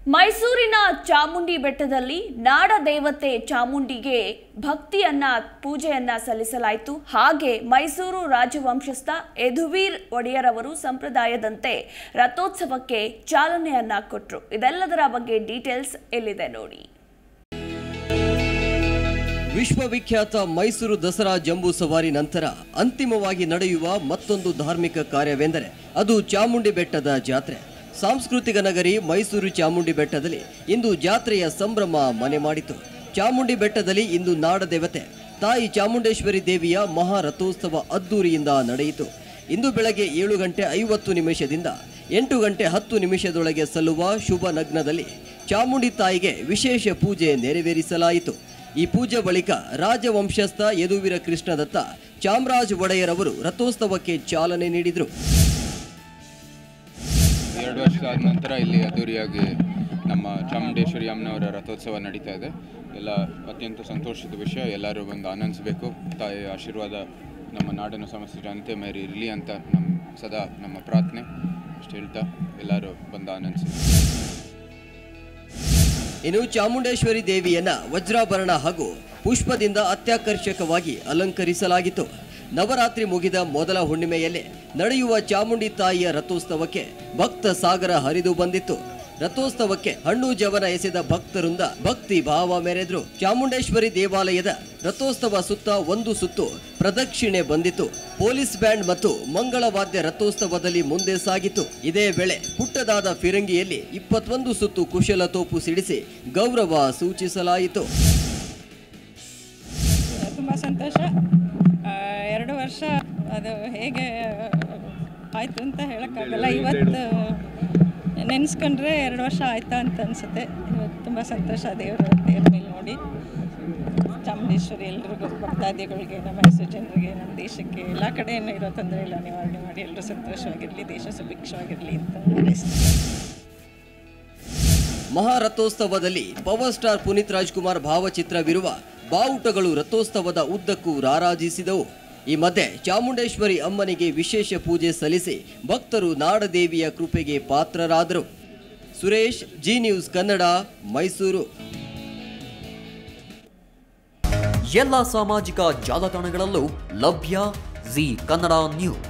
ಮೈಸೂರಿನ ಚಾಮುಂಡಿ ಬೆಟ್ಟದಲ್ಲಿ ನಾಡ ದೇವತೆ ಚಾಮುಂಡಿಗೆ ಭಕ್ತಿಯನ್ನ ಪೂಜೆಯನ್ನ ಸಲ್ಲಿಸಲಾಯಿತು ಹಾಗೆ ಮೈಸೂರು ರಾಜವಂಶಸ್ಥ ಯದುವೀರ್ ಒಡೆಯರವರು ಸಂಪ್ರದಾಯದಂತೆ ರಥೋತ್ಸವಕ್ಕೆ ಚಾಲನೆಯನ್ನ ಕೊಟ್ಟರು ಇದೆಲ್ಲದರ ಬಗ್ಗೆ ಡೀಟೇಲ್ಸ್ ಎಲ್ಲಿದೆ ನೋಡಿ ವಿಶ್ವವಿಖ್ಯಾತ ಮೈಸೂರು ದಸರಾ ಜಂಬೂ ಸವಾರಿ ನಂತರ ಅಂತಿಮವಾಗಿ ನಡೆಯುವ ಮತ್ತೊಂದು ಧಾರ್ಮಿಕ ಕಾರ್ಯವೆಂದರೆ ಅದು ಚಾಮುಂಡಿ ಬೆಟ್ಟದ ಜಾತ್ರೆ ಸಾಂಸ್ಕೃತಿಕ ನಗರಿ ಮೈಸೂರು ಚಾಮುಂಡಿ ಬೆಟ್ಟದಲ್ಲಿ ಇಂದು ಜಾತ್ರೆಯ ಸಂಭ್ರಮ ಮನೆ ಮಾಡಿತು ಚಾಮುಂಡಿ ಬೆಟ್ಟದಲ್ಲಿ ಇಂದು ನಾಡದೇವತೆ ತಾಯಿ ಚಾಮುಂಡೇಶ್ವರಿ ದೇವಿಯ ಮಹಾರಥೋತ್ಸವ ಅದ್ದೂರಿಯಿಂದ ನಡೆಯಿತು ಇಂದು ಬೆಳಗ್ಗೆ ಏಳು ಗಂಟೆ ಐವತ್ತು ನಿಮಿಷದಿಂದ ಎಂಟು ಗಂಟೆ ಹತ್ತು ನಿಮಿಷದೊಳಗೆ ಸಲ್ಲುವ ಶುಭ ನಗ್ನದಲ್ಲಿ ಚಾಮುಂಡಿ ತಾಯಿಗೆ ವಿಶೇಷ ಪೂಜೆ ನೆರವೇರಿಸಲಾಯಿತು ಈ ಪೂಜೆ ಬಳಿಕ ರಾಜವಂಶಸ್ಥ ಯದುವೀರ ಕೃಷ್ಣದತ್ತ ಚಾಮರಾಜ ಒಡೆಯರವರು ರಥೋತ್ಸವಕ್ಕೆ ಚಾಲನೆ ನೀಡಿದರು ಎರಡು ವರ್ಷದ ನಂತರ ಇಲ್ಲಿ ಅದ್ದೂರಿಯಾಗಿ ನಮ್ಮ ಚಾಮುಂಡೇಶ್ವರಿ ಅಮ್ಮನವರ ರಥೋತ್ಸವ ನಡೀತಾ ಇದೆ ಎಲ್ಲ ಅತ್ಯಂತ ಸಂತೋಷದ ವಿಷಯ ಎಲ್ಲರೂ ಬಂದು ಆನಂದಿಸಬೇಕು ತಾಯಿಯ ಆಶೀರ್ವಾದ ನಮ್ಮ ನಾಡಿನ ಸಮಸ್ತ ಜನತೆ ಮೇಲೆ ಇರಲಿ ಅಂತ ನಮ್ಮ ಸದಾ ನಮ್ಮ ಪ್ರಾರ್ಥನೆ ಅಷ್ಟು ಹೇಳ್ತಾ ಎಲ್ಲರೂ ಬಂದು ಆನಂದಿಸಿ ಇನ್ನು ಚಾಮುಂಡೇಶ್ವರಿ ದೇವಿಯನ್ನ ವಜ್ರಾಭರಣ ಹಾಗೂ ಪುಷ್ಪದಿಂದ ಅತ್ಯಾಕರ್ಷಕವಾಗಿ ಅಲಂಕರಿಸಲಾಗಿತ್ತು ನವರಾತ್ರಿ ಮುಗಿದ ಮೊದಲ ಹುಣ್ಣಿಮೆಯಲ್ಲೇ ನಡೆಯುವ ಚಾಮುಂಡಿ ತಾಯಿಯ ರಥೋತ್ಸವಕ್ಕೆ ಭಕ್ತ ಸಾಗರ ಹರಿದು ಬಂದಿತ್ತು ರಥೋತ್ಸವಕ್ಕೆ ಹಣ್ಣು ಜವನ ಎಸೆದ ಭಕ್ತರಿಂದ ಭಕ್ತಿ ಭಾವ ಮೆರೆದ್ರು ಚಾಮುಂಡೇಶ್ವರಿ ದೇವಾಲಯದ ರಥೋತ್ಸವ ಸುತ್ತ ಒಂದು ಸುತ್ತು ಪ್ರದಕ್ಷಿಣೆ ಬಂದಿತು ಪೊಲೀಸ್ ಬ್ಯಾಂಡ್ ಮತ್ತು ಮಂಗಳವಾದ್ಯ ರಥೋತ್ಸವದಲ್ಲಿ ಮುಂದೆ ಸಾಗಿತು ಇದೇ ವೇಳೆ ಪುಟ್ಟದಾದ ಫಿರಂಗಿಯಲ್ಲಿ ಇಪ್ಪತ್ತೊಂದು ಸುತ್ತು ಕುಶಲ ತೋಪು ಸಿಡಿಸಿ ಗೌರವ ಸೂಚಿಸಲಾಯಿತು ತುಂಬ ಸಂತೋಷ ಆ, ಎರಡು ವರ್ಷ ಅದು ಹೇಗೆ ಆಯಿತು ಅಂತ ಹೇಳೋಕ್ಕಾಗಲ್ಲ ಇವತ್ತು ನೆನೆಸ್ಕೊಂಡ್ರೆ ಎರಡು ವರ್ಷ ಆಯ್ತಾ ಅಂತ ಅನಿಸುತ್ತೆ ಇವತ್ತು ತುಂಬ ಸಂತೋಷ ದೇವರು ದೇವ್ರ ಮೇಲೆ ನೋಡಿ ಚಾಮುಂಡೇಶ್ವರಿ ಎಲ್ರಿಗೂ ಭಕ್ತಾದಿಗಳಿಗೆ ನಮ್ಮ ಮೈಸೂರು ಜನರಿಗೆ ನಮ್ಮ ದೇಶಕ್ಕೆ ಎಲ್ಲ ಕಡೆಯೂ ಇರೋ ತೊಂದರೆ ಎಲ್ಲ ನಿವಾರಣೆ ಮಾಡಿ ಎಲ್ಲರೂ ಸಂತೋಷವಾಗಿರಲಿ ದೇಶ ಸುಭಿಕ್ಷವಾಗಿರಲಿ ಅಂತ ಹಾರೈಸ್ತೀನಿ ಮಹಾರಥೋತ್ಸವದಲ್ಲಿ ಪವರ್ ಸ್ಟಾರ್ ಪುನೀತ್ ರಾಜ್ಕುಮಾರ್ ಭಾವಚಿತ್ರವಿರುವ ಬಾವುಟಗಳು ರಥೋತ್ಸವದ ಉದ್ದಕ್ಕೂ ರಾರಾಜಿಸಿದವು ಈ ಮಧ್ಯೆ ಚಾಮುಂಡೇಶ್ವರಿ ಅಮ್ಮನಿಗೆ ವಿಶೇಷ ಪೂಜೆ ಸಲ್ಲಿಸಿ ಭಕ್ತರು ನಾಡದೇವಿಯ ಕೃಪೆಗೆ ಪಾತ್ರರಾದರು ಸುರೇಶ್ ಜಿ ನ್ಯೂಸ್ ಕನ್ನಡ ಮೈಸೂರು ಎಲ್ಲ ಸಾಮಾಜಿಕ ಜಾಲತಾಣಗಳಲ್ಲೂ ಲಭ್ಯ ಜಿ ಕನ್ನಡ ನ್ಯೂಸ್